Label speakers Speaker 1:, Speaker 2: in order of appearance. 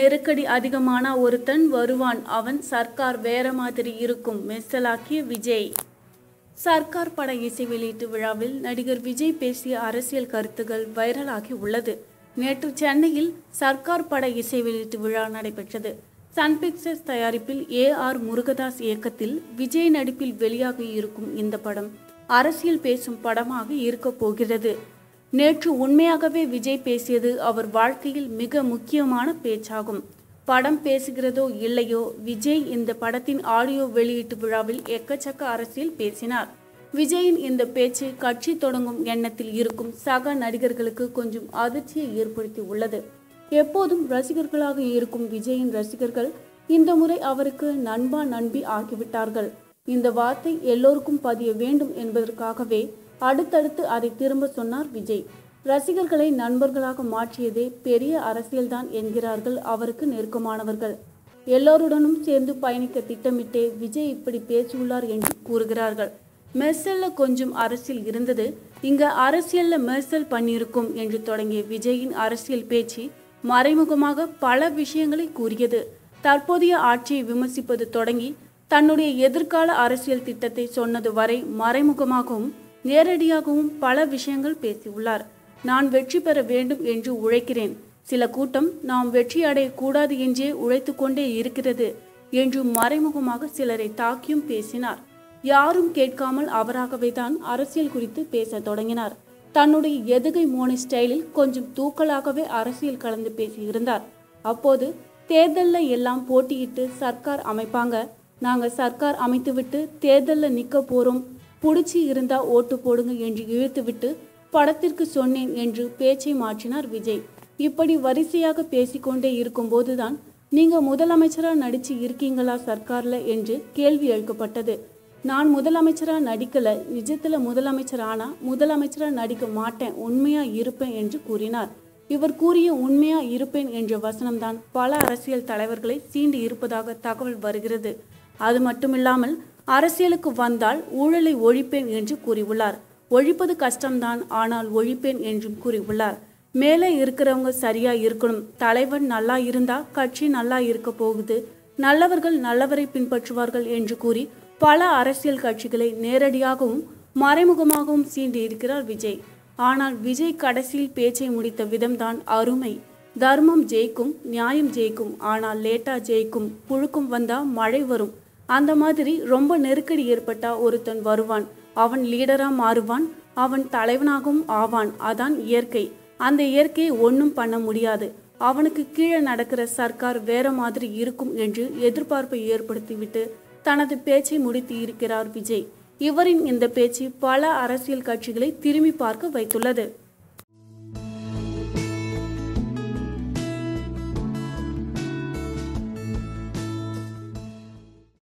Speaker 1: நெருக்கடி அதிகமான ஒருத்தன் வருவான் அவன் சர்க்கார் வேற மாதிரி இருக்கும் மெர்சலாக்கிய விஜய் சர்க்கார் பட இசை வெளியீட்டு விழாவில் நடிகர் விஜய் பேசிய அரசியல் கருத்துகள் வைரலாகி உள்ளது நேற்று சென்னையில் சர்க்கார் பட இசை வெளியீட்டு விழா நடைபெற்றது சன் பிக்சர்ஸ் தயாரிப்பில் ஏ ஆர் முருகதாஸ் இயக்கத்தில் விஜய் நடிப்பில் வெளியாகி இருக்கும் இந்த படம் அரசியல் பேசும் படமாக இருக்கப் போகிறது நேற்று உண்மையாகவே விஜய் பேசியது அவர் வாழ்க்கையில் மிக முக்கியமான பேச்சாகும் படம் பேசுகிறதோ இல்லையோ விஜய் இந்த படத்தின் ஆடியோ வெளியீட்டு விழாவில் எக்கச்சக்க அரசியல் பேசினார் விஜயின் இந்த பேச்சு கட்சி தொடங்கும் எண்ணத்தில் இருக்கும் சக நடிகர்களுக்கு கொஞ்சம் அதிர்ச்சியை ஏற்படுத்தி உள்ளது எப்போதும் ரசிகர்களாக இருக்கும் விஜயின் ரசிகர்கள் இந்த முறை அவருக்கு நண்பா நண்பி ஆகிவிட்டார்கள் இந்த வார்த்தை எல்லோருக்கும் பதிய வேண்டும் என்பதற்காகவே அடுத்தடுத்து அதை திரும்ப சொன்னார் விஜய் ரசிகர்களை நண்பர்களாக மாற்றியதே பெரிய அரசியல்தான் என்கிறார்கள் அவருக்கு நெருக்கமானவர்கள் எல்லோருடனும் சேர்ந்து பயணிக்க திட்டமிட்டே விஜய் இப்படி பேசியுள்ளார் என்று கூறுகிறார்கள் மெர்சல்ல கொஞ்சம் அரசியல் இருந்தது இங்க அரசியல்ல மெர்சல் பண்ணியிருக்கும் என்று தொடங்கிய விஜயின் அரசியல் பேச்சு மறைமுகமாக பல விஷயங்களை கூறியது தற்போதைய ஆட்சியை விமர்சிப்பது தொடங்கி தன்னுடைய எதிர்கால அரசியல் திட்டத்தை சொன்னது வரை மறைமுகமாகவும் நேரடியாகவும் பல விஷயங்கள் பேசியுள்ளார் நான் வெற்றி பெற வேண்டும் என்று உழைக்கிறேன் சில கூட்டம் நாம் வெற்றி அடையக்கூடாது என்றே உழைத்து கொண்டே இருக்கிறது என்று மறைமுகமாக சிலரை தாக்கியும் பேசினார் யாரும் கேட்காமல் அவராகவே தான் அரசியல் குறித்து பேசத் தொடங்கினார் தன்னுடைய எதுகை மோனி ஸ்டைலில் கொஞ்சம் தூக்கலாகவே அரசியல் கலந்து பேசியிருந்தார் அப்போது தேர்தலில் எல்லாம் போட்டியிட்டு சர்க்கார் அமைப்பாங்க நாங்க சர்க்கார் அமைத்துவிட்டு தேர்தலில் நிக்க போறோம் புடிச்சு இருந்தா ஓட்டு போடுங்க என்று இழுத்துவிட்டு படத்திற்கு சொன்னேன் என்று பேச்சை மாற்றினார் விஜய் இப்படி வரிசையாக பேசிக்கொண்டே இருக்கும்போதுதான் நீங்க முதலமைச்சரா நடிச்சு இருக்கீங்களா சர்க்கார்ல என்று கேள்வி எழுக்கப்பட்டது நான் முதலமைச்சரா நடிக்கல நிஜத்துல முதலமைச்சர் ஆனா முதலமைச்சரா நடிக்க மாட்டேன் உண்மையா இருப்பேன் என்று கூறினார் இவர் கூறிய உண்மையா இருப்பேன் என்ற வசனம்தான் பல அரசியல் தலைவர்களை சீண்டி இருப்பதாக தகவல் வருகிறது அது மட்டுமில்லாமல் அரசியலுக்கு வந்தால் ஊழலை ஒழிப்பேன் என்று கூறியுள்ளார் ஒழிப்பது கஷ்டம்தான் ஆனால் ஒழிப்பேன் என்றும் கூறியுள்ளார் மேலே இருக்கிறவங்க சரியா இருக்கணும் தலைவன் நல்லா இருந்தா கட்சி நல்லா இருக்க போகுது நல்லவர்கள் நல்லவரை பின்பற்றுவார்கள் என்று கூறி பல அரசியல் கட்சிகளை நேரடியாகவும் மறைமுகமாகவும் சீண்டி இருக்கிறார் விஜய் ஆனால் விஜய் கடைசியில் பேச்சை முடித்த விதம்தான் அருமை தர்மம் ஜெயிக்கும் நியாயம் ஜெயிக்கும் ஆனால் லேட்டா ஜெயிக்கும் புழுக்கும் வந்தா மழை வரும் அந்த மாதிரி ரொம்ப நெருக்கடி ஏற்பட்டா ஒருத்தன் வருவான் அவன் லீடரா மாறுவான் அவன் தலைவனாகவும் ஆவான் அதான் இயற்கை அந்த இயற்கையை ஒன்றும் பண்ண முடியாது அவனுக்கு கீழே நடக்கிற சர்க்கார் வேற மாதிரி இருக்கும் என்று எதிர்பார்ப்பை ஏற்படுத்திவிட்டு தனது பேச்சை முடித்து இருக்கிறார் விஜய் இவரின் இந்த பேச்சு பல அரசியல் கட்சிகளை திரும்பி பார்க்க வைத்துள்ளது